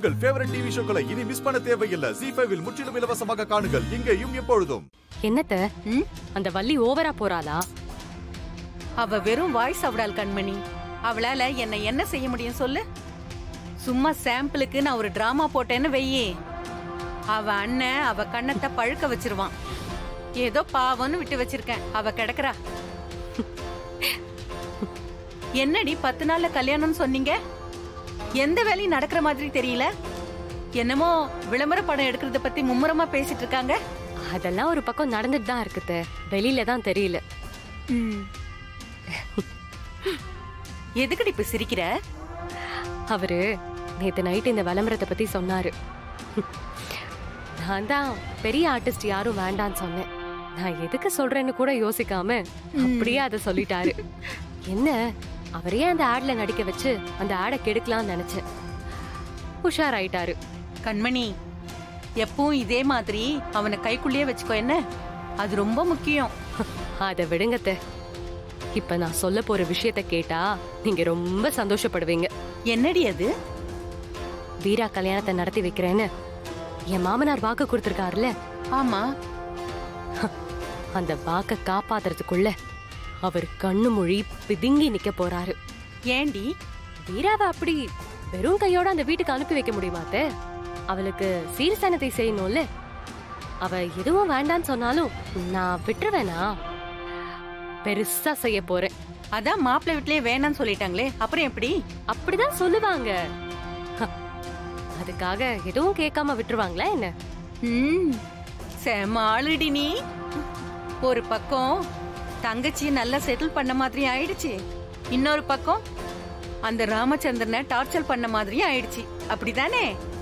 உங்கள் favourite TV ஷோக்களை இனி miss பண்ண தேவையில்லை ஜி ஃபைவில் முற்றிலும் இலவசமாக காணுங்கள் இங்கேயும் எப்பொழுதும் என்னத்த ம்? அந்த வள்ளி ஓவரா போறாளா அவ வெறும் வாய்ஸ் அவடால் கண்மணி அவளால என்ன என்ன செய்ய முடியும் சொல்லு சும்மா சாம்பிளுக்கு நான் ஒரு டிராமா போட்டேன்னு வெய்யே அவ அண்ணன் அவ கண்ணத்தை பழுக்க வச்சிருவான் ஏதோ பாவம்னு விட்டு வச்சிருக்கேன் அவ கிடக்குறா என்னடி பத்து நாள்ல கல்யாணம்னு சொன்னீங்க எந்த வேலையும் நடக்கிற மாதிரி தெரியல என்னமோ விளம்பர படம் எடுக்கிறத பத்தி மும்முரமா பேசிட்டு இருக்காங்க அதெல்லாம் ஒரு பக்கம் நடந்துட்டு தான் இருக்குத்த வெளியில தான் தெரியல எதுக்குடி இப்ப சிரிக்கிற அவரு நேத்து நைட் இந்த விளம்பரத்தை பத்தி சொன்னாரு நான் தான் பெரிய ஆர்டிஸ்ட் யாரும் வேண்டான்னு சொன்னேன் நான் எதுக்கு சொல்றேன்னு கூட யோசிக்காம அப்படியே அதை சொல்லிட்டாரு என்ன அவரையே அந்த ஆட்ல நடிக்க வச்சு அந்த ஆடை கெடுக்கலாம்னு நினைச்சேன் உஷாராயிட்டாரு கண்மணி எப்பவும் இதே மாதிரி அவனை கைக்குள்ளேயே வச்சுக்கோ என்ன அது ரொம்ப முக்கியம் அதை விடுங்கத்த இப்ப நான் சொல்ல போற விஷயத்த கேட்டா நீங்க ரொம்ப சந்தோஷப்படுவீங்க என்னடி அது வீரா கல்யாணத்தை நடத்தி வைக்கிறேன்னு என் மாமனார் வாக்கு கொடுத்திருக்காருல்ல ஆமா அந்த வாக்க காப்பாத்துறதுக்குள்ள அவர் கண்ணு மொழி பிதுங்கி நிக்க போறாரு ஏண்டி வீராவை அப்படி வெறும் கையோட அந்த வீட்டுக்கு அனுப்பி வைக்க முடியுமாத்த அவளுக்கு சீர்சனத்தை செய்யணும்ல அவ எதுவும் வேண்டான்னு சொன்னாலும் நான் விட்டுருவேனா பெருசா செய்ய போறேன் அதான் மாப்பிள்ளை வீட்லயே வேணாம்னு சொல்லிட்டாங்களே அப்புறம் எப்படி அப்படிதான் சொல்லுவாங்க ஹ, அதுக்காக எதுவும் கேட்காம விட்டுருவாங்களா என்ன ம் செம ஆளுடி நீ ஒரு பக்கம் தங்கச்சி நல்லா செட்டில் பண்ண மாதிரி ஆயிடுச்சு இன்னொரு பக்கம் அந்த ராமச்சந்திரனை டார்ச்சர் பண்ண மாதிரியும் ஆயிடுச்சு அப்படிதானே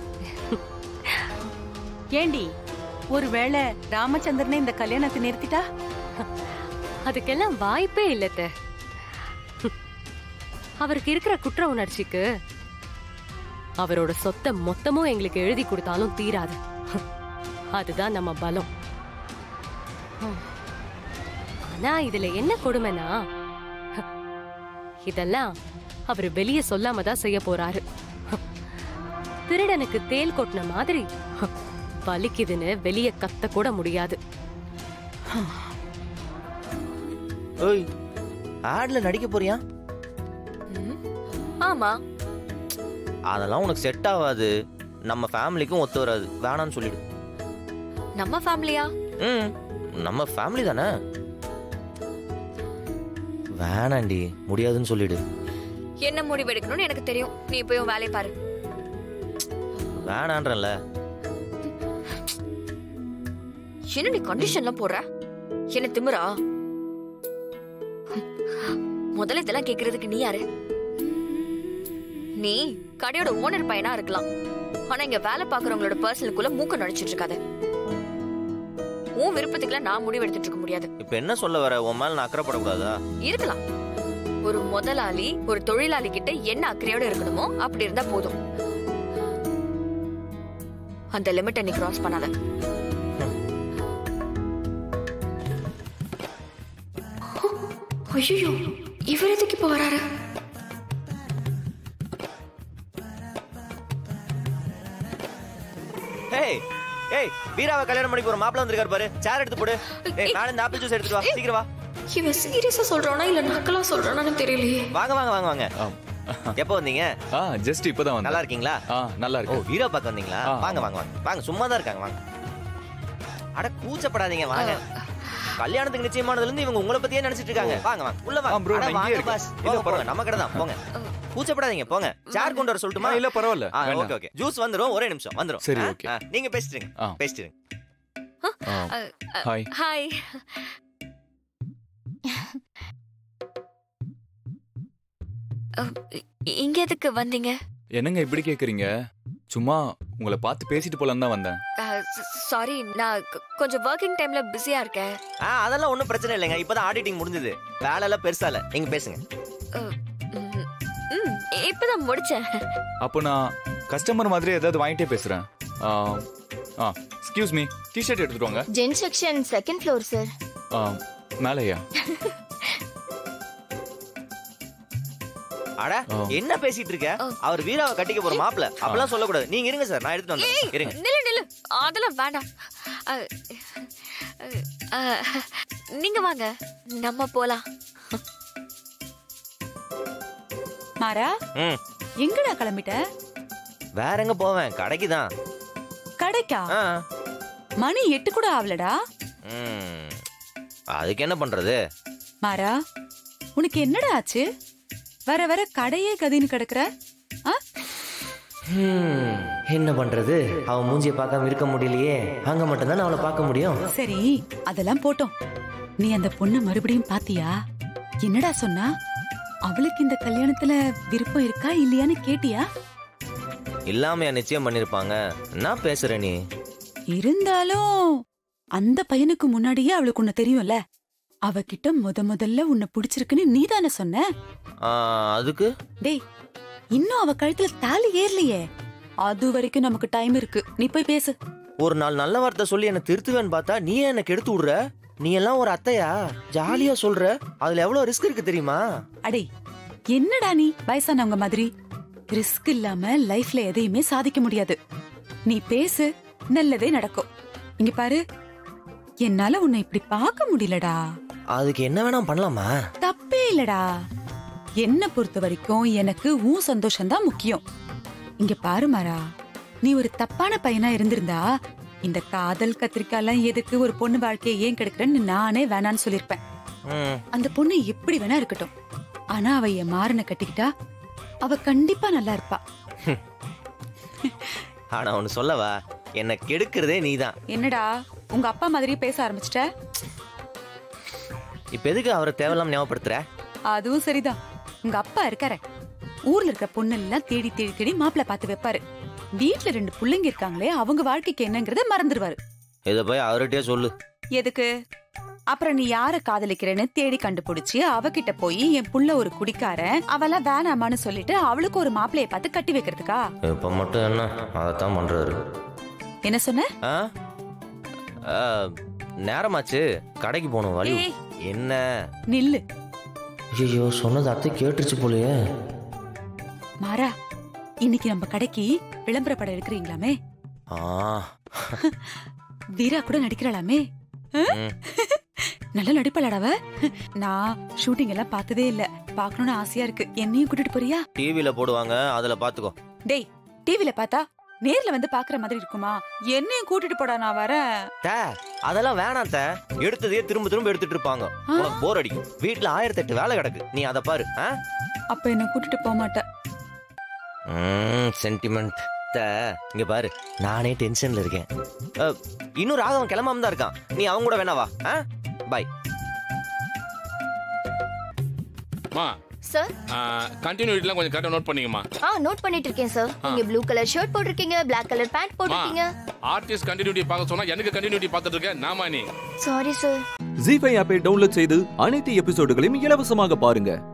ஏண்டி ஒருவேளை ராமச்சந்திரனை இந்த கல்யாணத்தை நிறுத்திட்டா அதுக்கெல்லாம் வாய்ப்பே இல்லத்த அவருக்கு இருக்கிற குற்ற உணர்ச்சிக்கு அவரோட சொத்தை மொத்தமும் எங்களுக்கு எழுதி கொடுத்தாலும் தீராது அதுதான் நம்ம பலம் ஆனா இதுல என்ன கொடுமைனா இதெல்லாம் அவர் வெளிய சொல்லாம தான் செய்ய போறாரு திருடனுக்கு தேல் கொட்டின மாதிரி வலிக்குதுன்னு வெளிய கத்த கூட முடியாது ஓய் ஆட்ல நடிக்க போறியா ஆமா அதெல்லாம் உனக்கு செட் ஆகாது நம்ம ஃபேமிலிக்கும் ஒத்து வராது வேணாம்னு சொல்லிடு நம்ம ஃபேமிலியா ம் நம்ம ஃபேமிலி தானே வேணாண்டி முடியாதுன்னு சொல்லிடு என்ன முடிவு எடுக்கணும்னு எனக்கு தெரியும் நீ போய் உன் வேலையை பாரு வேணான்றல என்ன நீ கண்டிஷன்லாம் போடுற என்ன திமிரா முதல்ல இதெல்லாம் கேக்குறதுக்கு நீ யாரு நீ கடையோட ஓனர் பையனா இருக்கலாம் ஆனா இங்க வேலை பாக்குறவங்களோட பர்சனலுக்குள்ள மூக்க நடிச்சிட்டு இருக்காத உன் விருப்பத்துக்குலாம் நான் முடிவு எடுத்துட்டு இருக்க முடியாது இப்போ என்ன சொல்ல வர உன் மேல நான் அக்கறைப்படக்கூடாதா இருக்கலாம் ஒரு முதலாளி ஒரு தொழிலாளி கிட்ட என்ன அக்கறையோட இருக்கணுமோ அப்படி இருந்தா போதும் அந்த லிமிட்டை நீ கிராஸ் பண்ணாத ஐயோ இவர் எதுக்கு இப்ப வராரு ஏய் ஏய் வீராவை கல்யாணம் பண்ணி போற மாப்பிள்ள வந்திருக்காரு பாரு சேர் எடுத்து போடு ஏய் மேல இந்த ஆப்பிள் ஜூஸ் எடுத்துட்டு வா சீக்கிரம் வா இவன் சீரியஸா சொல்றானா இல்ல நக்கலா சொல்றானான்னு தெரியலையே வாங்க வாங்க வாங்க வாங்க எப்போ வந்தீங்க ஆ ஜஸ்ட் இப்பதான் நல்லா வந்தேன் இருக்கீங்களா ஆ நல்லா ஓ இருக்கு வீரா பார்க்க வந்தீங்களா ஆ. வாங்க வாங்க வாங்க வாங்க சும்மா தான் இருக்காங்க வாங்க அட கூச்சப்படாதீங்க வாங்க கல்யாணத்துக்கு நிச்சயமானதுல இருந்து இவங்க உங்களை பத்தியே நினைச்சிட்டு இருக்காங்க வாங்க வாங்க உள்ள ஆ, வாங்க bro, அட, நான் இங்கேயே வாங்க இருக்கேன். பாஸ் இல்ல, போங்க போங்க பரவாயில்ல. நம்ம கடை தான் போங்க கூச்சப்படாதீங்க போங்க சேர் கொண்டு வர சொல்லட்டுமா இல்ல பரவாயில்ல ஆ, வேண்டாம். ஓகே ஓகே ஜூஸ் வந்துரும் ஒரே நிமிஷம் வந்துரும் சரி, ஆ, ஓகே. ஆ, நீங்க பேசிட்டுங்க ஆ. பேசிட்டுங்க ஆ, ஹாய் ஹாய் இங்க எதுக்கு வந்தீங்க என்னங்க இப்படி கேக்குறீங்க சும்மா உங்களை பார்த்து பேசிட்டு போலாம் தான் வந்தேன் சாரி நான் கொ- கொஞ்சம் ஒர்க்கிங் டைம்ல பிஸியா இருக்கேன் ஆ அதெல்லாம் ஒண்ணும் பிரச்சனை இல்லைங்க இப்பதான் ஆடிட்டிங் முடிஞ்சது வேலை எல்லாம் பெருசா இல்ல நீங்க பேசுங்க அஹ், ம், ம், இப்பதான் முடிச்சேன் அப்போ நான் கஸ்டமர் மாதிரி ஏதாவது வாங்கிட்டே பேசுறேன் ஆ, ஆ எக்ஸ்கியூஸ் மீ டிஷர்ட் எடுத்துட்டு வாங்க gents section second floor sir ஆ, மேலையா அட என்ன பேசிட்டு இருக்க அவர் வீராவை கட்டிக்க போற மாப்பிள அப்பெல்லாம் சொல்லக்கூடாது நீங்க இருங்க சார் நான் எடுத்துட்டு வந்தேன் இருங்க நில்லு நில்லு அதெல்லாம் வேண்டாம் அ, அ, நீங்க வாங்க நம்ம போலாம் மாறா ம் எங்கடா கிளம்பிட்ட வேற எங்க போவேன் கடைக்கு தான் கடைக்கா ஆ. மணி எட்டு கூட ஆகலடா ம். அதுக்கு என்ன பண்றது மாறா உனக்கு என்னடா ஆச்சு வர வர கடையே கதின்னு கிடக்குற ஆ? ம். என்ன பண்றது அவன் மூஞ்சிய பார்க்காம இருக்க முடியலையே அங்க மட்டும்தான் அவளை பார்க்க முடியும் சரி அதெல்லாம் போட்டோம் நீ அந்த பொண்ணு மறுபடியும் பாத்தியா என்னடா சொன்னா அவளுக்கு இந்த கல்யாணத்துல விருப்பம் இருக்கா இல்லையான்னு கேட்டியா இல்லாமையா நிச்சயம் பண்ணிருப்பாங்க என்ன பேசுற நீ இருந்தாலும் அந்த பையனுக்கு முன்னாடியே அவளுக்கு உன்னை தெரியும்ல அவகிட்ட முத முதல்ல உன்னை பிடிச்சிருக்குன்னு நீதானே சொன்ன ஆ, அதுக்கு டேய் இன்னும் அவ கழுத்துல தாலி ஏறலையே அது வரைக்கும் நமக்கு டைம் இருக்கு நீ போய் பேசு ஒரு நாள் நல்ல வார்த்தை சொல்லி என்ன திருத்துவேன்னு பார்த்தா நீ ஏன் எனக்கு எடுத்து விடுற நீ எல்லாம் ஒரு அத்தையா ஜாலியா சொல்ற அதுல எவ்வளவு ரிஸ்க் இருக்கு தெரியுமா அடே என்னடா நீ வயசானவங்க மாதிரி ரிஸ்க் இல்லாம லைஃப்ல எதையுமே சாதிக்க முடியாது நீ பேசு நல்லதே நடக்கும் இங்க பாரு என்னால உன்னை இப்படி பார்க்க முடியலடா அதுக்கு என்ன வேணா பண்ணலாமா தப்பே இல்லடா என்ன பொறுத்த வரைக்கும் எனக்கு உன் சந்தோஷம்தான் முக்கியம் இங்க பாரு மாறா நீ ஒரு தப்பான பையனா இருந்திருந்தா இந்த காதல் கத்திரிக்காலாம் எதுக்கு ஒரு பொண்ணு வாழ்க்கையை ஏன் கெடுக்கிறேன்னு நானே வேணான்னு சொல்லிருப்பேன் ம், அந்த பொண்ணு எப்படி வேணா இருக்கட்டும் ஆனா அவ என் மாறனை கட்டிக்கிட்டா அவ கண்டிப்பா நல்லா இருப்பா ஆனா ஒன்னு சொல்லவா என்ன கெடுக்கிறதே நீதான் என்னடா உங்க அப்பா மாதிரியே பேச ஆரம்பிச்சிட்ட இப்ப எதுக்கு அவரை தேவையில்லாம ஞாபகப்படுத்துற அதுவும் சரிதான் உங்க அப்பா இருக்காரே ஊர்ல இருக்க பொண்ணு எல்லாம் தேடி தேடி தேடி மாப்பிள்ள பார்த்து வைப்பாரு வீட்ல ரெண்டு புள்ளைங்க இருக்காங்களே அவங்க வாழ்க்கைக்கு என்னங்கறத மறந்துடுவாரு இத போய் அவர்கிட்டயே சொல்லு எதுக்கு அப்புறம் நீ யார காதலிக்கிறேன்னு தேடி கண்டுபிடிச்சு அவகிட்ட போய் என் புள்ள ஒரு குடிக்காரன் அவெல்லாம் வேணாமான்னு சொல்லிட்டு அவளுக்கு ஒரு மாப்பிளைய பார்த்து கட்டி வைக்கிறதுக்கா இப்ப மட்டும் என்ன அதைத்தான் பண்றாரு என்ன சொன்ன ஆ? ஆ, நேரமாச்சு கடைக்கு போகணும் வழி ஏய். என்ன நில்லு ஐயோ சொன்னது அத்தை கேட்டுருச்சு போலயே மாறா இன்னைக்கு நம்ம கடைக்கு விளம்பர படம் எடுக்கிறீங்களாமே ஆ வீரா கூட நடிக்கிறாளாமே ஆ? ம். நல்ல நடிப்பலாடாவ நான் ஷூட்டிங் எல்லாம் பார்த்ததே இல்ல பார்க்கணும்னு ஆசையா இருக்கு என்னையும் கூட்டிட்டு போறியா டிவில போடுவாங்க அதுல பாத்துக்கோ டேய் டிவில பார்த்தா நேர்ல வந்து பாக்குற மாதிரி இருக்குமா என்னையும் கூட்டிட்டு போடா நான் வரேன் தே அதெல்லாம் வேணாம் தே எடுத்ததையே திரும்ப திரும்ப எடுத்துட்டு இருப்பாங்க ஆ? உனக்கு போர் அடிக்கும் வீட்ல ஆயிரத்தி எட்டு வேலை கிடக்கு நீ அதை பாரு ஆ அப்ப என்ன கூட்டிட்டு போக மாட்டேன் சென்டிமெண்ட் இங்க பாரு நானே டென்ஷன்ல இருக்கேன் அ, இன்னும் ராகவன் கிளம்பாம தான் இருக்கான் நீ அவங்க கூட வேணா வா பாய் மா சார் கண்டினியூட்டிலாம் கொஞ்சம் கரெக்டாக நோட் பண்ணிங்கம்மா ஆ நோட் பண்ணிட்டு இருக்கேன் சார் நீங்க ப்ளூ கலர் ஷர்ட் போட்டிருக்கீங்க Black கலர் பேண்ட் போட்டிருக்கீங்க ஆர்டிஸ்ட் கண்டினியூட்டி பார்க்க சொன்னா எனக்கு கண்டினியூட்டி பார்த்துட்டு இருக்கேன் நாமா நீ சாரி சார் ஜி ஃபைவ் ஆப்பை டவுன்லோட் செய்து அனைத்து எபிசோடுகளையும் இலவசமாக பாருங்க